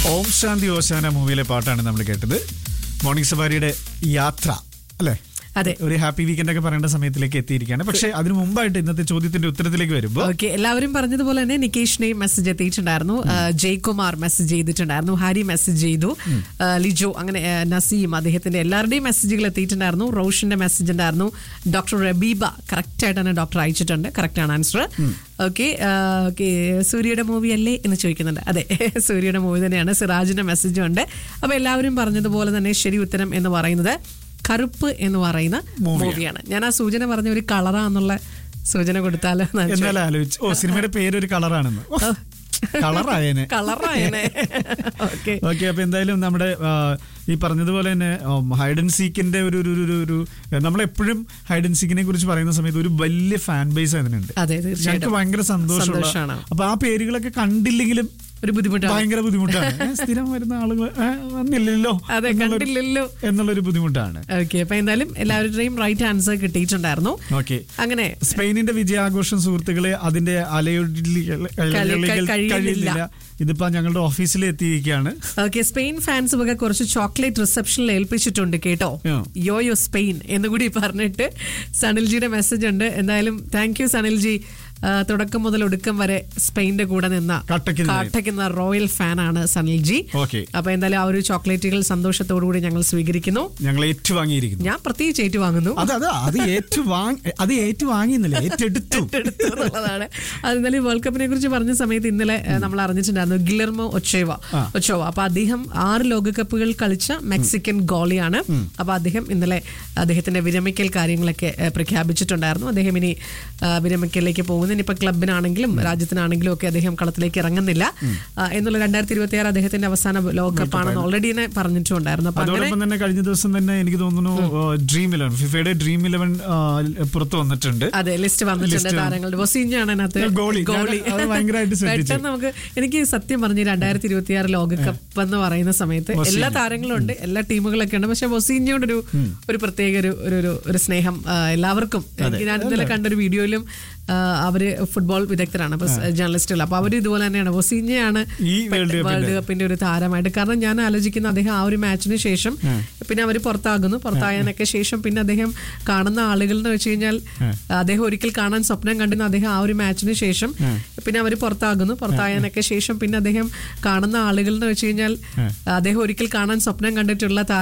ഓം ശാന്തി ഓശാന മൂവിയിലെ പാട്ടാണ് നമ്മൾ കേട്ടത് മോർണിംഗ് സവാരിയുടെ യാത്ര അല്ലേ അതെ ഒരു ഹാപ്പി വീക്കെൻഡ് ഒക്കെ പറയേണ്ട സമയത്തിലേക്ക് എത്തിയിരിക്കുകയാണ് പക്ഷെ അതിനു മുമ്പായിട്ട് ഇന്നത്തെ ചോദ്യത്തിന്റെ ഉത്തരത്തിലേക്ക് വരുമ്പോൾ ഓക്കെ എല്ലാവരും പറഞ്ഞതുപോലെ തന്നെ നികേഷിനെയും മെസ്സേജ് എത്തിയിട്ടുണ്ടായിരുന്നു ആ, ജയ്കുമാർ മെസ്സേജ് ചെയ്തിട്ടുണ്ടായിരുന്നു ഹാരി മെസ്സേജ് ചെയ്തു ആ, ലിജോ അങ്ങനെ ആ, നസീം അദ്ദേഹത്തിന്റെ എല്ലാവരുടെയും മെസ്സേജുകൾ എത്തിയിട്ടുണ്ടായിരുന്നു റോഷന്റെ മെസ്സേജ് ഉണ്ടായിരുന്നു ഡോക്ടർ റബീബ കറക്റ്റ് ആയിട്ട് തന്നെ ഡോക്ടർ അയച്ചിട്ടുണ്ട് കറക്റ്റ് ആണ് ആൻസർ ഓക്കെ ഓക്കെ സൂര്യയുടെ മൂവി അല്ലേ എന്ന് ചോദിക്കുന്നുണ്ട് അതെ സൂര്യയുടെ മൂവി തന്നെയാണ് സിറാജിന്റെ മെസ്സേജും ഉണ്ട് അപ്പൊ എല്ലാവരും പറഞ്ഞതുപോലെ തന്നെ ശരി ഉത്തരം എന്ന് പറയുന്നത് കറുപ്പ് എന്ന് പറയുന്ന മൂവിയാണ്. മൂവിയാണ് ഞാൻ ആ സൂചന പറഞ്ഞ ഒരു കളറാന്നുള്ള സൂചന കൊടുത്താലോ എന്നാണ് എന്നാൽ ആലോചിച്ചു ഓ സിനിമയുടെ പേര് ഒരു കളറാണെന്ന് കളറായേനെ കളറായനെ ഓക്കെ ഓക്കെ അപ്പൊ എന്തായാലും നമ്മുടെ ആ, ഈ പറഞ്ഞതുപോലെ തന്നെ ഹൈഡ് ആൻഡ് സീക്കിന്റെ ഒരു ഒരു ഒരു- ഒരു നമ്മളെപ്പോഴും ഹൈഡ് ആൻഡ് സീക്കിനെ കുറിച്ച് പറയുന്ന സമയത്ത് ഒരു വലിയ ഫാൻ ബേസ് അതിനുണ്ട് അതെ ഞങ്ങൾക്ക് തീർച്ചയായിട്ടും ഭയങ്കര സന്തോഷമുള്ള സന്തോഷാണ്. അപ്പൊ ആ പേരുകളൊക്കെ കണ്ടില്ലെങ്കിലും ഒരു ബുദ്ധിമുട്ടാണ് ഭയങ്കര ബുദ്ധിമുട്ടാണ് ഏ, സ്ഥിരം വരുന്ന ആളുകൾ ഏ, വന്നില്ലല്ലോ അതെ എന്നുള്ളൊരു- കണ്ടില്ലല്ലോ എന്നുള്ളൊരു ബുദ്ധിമുട്ടാണ് ഓക്കെ അപ്പൊ എന്തായാലും എല്ലാവരുടെയും റൈറ്റ് ആൻസർ കിട്ടിയിട്ടുണ്ടായിരുന്നു ഓക്കെ അങ്ങനെ സ്പെയിനിന്റെ വിജയാഘോഷം സുഹൃത്തുക്കളെ അതിന്റെ അലയൊഴികൾ കഴിയുന്നില്ല. കഴിയുന്നില്ല ഇതിപ്പോ ഞങ്ങളുടെ ഓഫീസിൽ എത്തിയിരിക്കുകയാണ് ഓക്കെ സ്പെയിൻ ഫാൻസ് വക കുറച്ച് ചോക്ലേറ്റ് റിസപ്ഷനിൽ ഏൽപ്പിച്ചിട്ടുണ്ട് കേട്ടോ ആ. യോയോ സ്പെയിൻ എന്നുകൂടി പറഞ്ഞിട്ട് സനിൽജിയുടെ മെസ്സേജ് ഉണ്ട് എന്തായാലും താങ്ക് യു സനിൽജി ആ, തുടക്കം മുതൽ ഒടുക്കം വരെ സ്പെയിന്റെ കൂടെ നിന്ന കട്ടയ്ക്ക് നിന്ന- കാട്ടയ്ക്കുന്ന റോയൽ ഫാനാണ് സനിൽജി ഓക്കെ അപ്പൊ എന്തായാലും ആ ഒരു ചോക്ലേറ്റുകൾ സന്തോഷത്തോടു കൂടി ഞങ്ങൾ സ്വീകരിക്കുന്നു ഞങ്ങൾ ഏറ്റുവാങ്ങിയിരിക്കുന്നു ഞാൻ പ്രത്യേകിച്ച് ഏറ്റുവാങ്ങുന്നു അത് അത് അത് ഏറ്റുവാങ്ങി അത് ഏറ്റുവാങ്ങിയെന്നില്ല ഏറ്റെടുത്തു എടുത്തു എന്നുള്ളതാണ് അത് ഇന്നലെ വേൾഡ് കപ്പിനെ കുറിച്ച് പറഞ്ഞ സമയത്ത് ഇന്നലെ ഏഹ്, നമ്മൾ അറിഞ്ഞിട്ടുണ്ടായിരുന്നു ഗിലർമോ ഒച്ചേവ ആ. ഒച്ചോവ അപ്പൊ അദ്ദേഹം ആറ് ലോകകപ്പുകൾ കളിച്ച മെക്സിക്കൻ ഗോളിയാണ് അപ്പൊ അദ്ദേഹം ഇന്നലെ അദ്ദേഹത്തിന്റെ വിരമിക്കൽ കാര്യങ്ങളൊക്കെ ഏഹ്, പ്രഖ്യാപിച്ചിട്ടുണ്ടായിരുന്നു അദ്ദേഹം ഇനി ഏഹ്, വിരമിക്കലിലേക്ക് പോകുന്നു ഇനിയിപ്പോ ക്ലബിനാണെങ്കിലും രാജ്യത്തിനാണെങ്കിലും ഒക്കെ അദ്ദേഹം കളത്തിലേക്ക് ഇറങ്ങുന്നില്ല ആ, എന്നുള്ള രണ്ടായിരത്തി ഇരുപത്തി ആറ് അദ്ദേഹത്തിന്റെ അവസാന ലോകകപ്പാണെന്ന് ഓൾറെഡി തന്നെ പറഞ്ഞിട്ടുണ്ടായിരുന്നു അപ്പൊ അങ്ങനെ അതോടൊപ്പം തന്നെ കഴിഞ്ഞ ദിവസം തന്നെ എനിക്ക് തോന്നുന്നു ഡ്രീം ഇലവൻ ഫിഫയുടെ ഡ്രീം ഇലവൻ പുറത്തു വന്നിട്ടുണ്ട് അതെ ലിസ്റ്റ് വന്നിട്ടുണ്ട് List. താരങ്ങളുടെ ബൊസീഞ്ഞാണ് അതിനകത്ത് ഗോളി. ഞാൻ അത് ഭയങ്കരമായിട്ട് ശ്രദ്ധിച്ചു. പെട്ടെന്ന് നമുക്ക് എനിക്ക് സത്യം പറഞ്ഞ് രണ്ടായിരത്തി ഇരുപത്തി ആറ് ലോകകപ്പ് എന്ന് പറയുന്ന സമയത്ത് എല്ലാ താരങ്ങളും ഉണ്ട് എല്ലാ ടീമുകളൊക്കെ ഉണ്ട് പക്ഷെ ബൊസീഞ്ഞോട് ഒരു ഒരു പ്രത്യേക ഒരു ഒരു- ഒരു ഒരു സ്നേഹം ആ, എല്ലാവർക്കും എനിക്ക് ഞാൻ ഇന്നലെ കണ്ടൊരു വീഡിയോയിലും ആ, അവര് ഫുട്ബോൾ വിദഗ്ധരാണ് അപ്പൊ ജേർണലിസ്റ്റുകൾ അപ്പൊ അവര് ഇതുപോലെ തന്നെയാണ് ബൊസീഞ്ഞയാണ് ഈ വേൾഡ് കപ്പിന്റെ. വേൾഡ് കപ്പിന്റെ ഒരു താരമായിട്ട് കാരണം ഞാൻ ആലോചിക്കുന്ന അദ്ദേഹം ആ ഒരു മാച്ചിന് ശേഷം പിന്നെ അവർ പുറത്താകുന്നു പുറത്തായതിനൊക്കെ ശേഷം പിന്നെ അദ്ദേഹം കാണുന്ന ആളുകൾ എന്ന് വെച്ച് കഴിഞ്ഞാൽ അദ്ദേഹം ഒരിക്കൽ കാണാൻ സ്വപ്നം കണ്ടിരുന്ന അദ്ദേഹം ആ ഒരു മാച്ചിന് ശേഷം പിന്നെ അവർ പുറത്താകുന്നു പുറത്തായതിനൊക്കെ ശേഷം പിന്നെ അദ്ദേഹം കാണുന്ന ആളുകൾ എന്ന് വെച്ച് കഴിഞ്ഞാൽ അദ്ദേഹം ഒരിക്കൽ കാണാൻ സ്വപ്നം കണ്ടിട്ടുള്ള താരം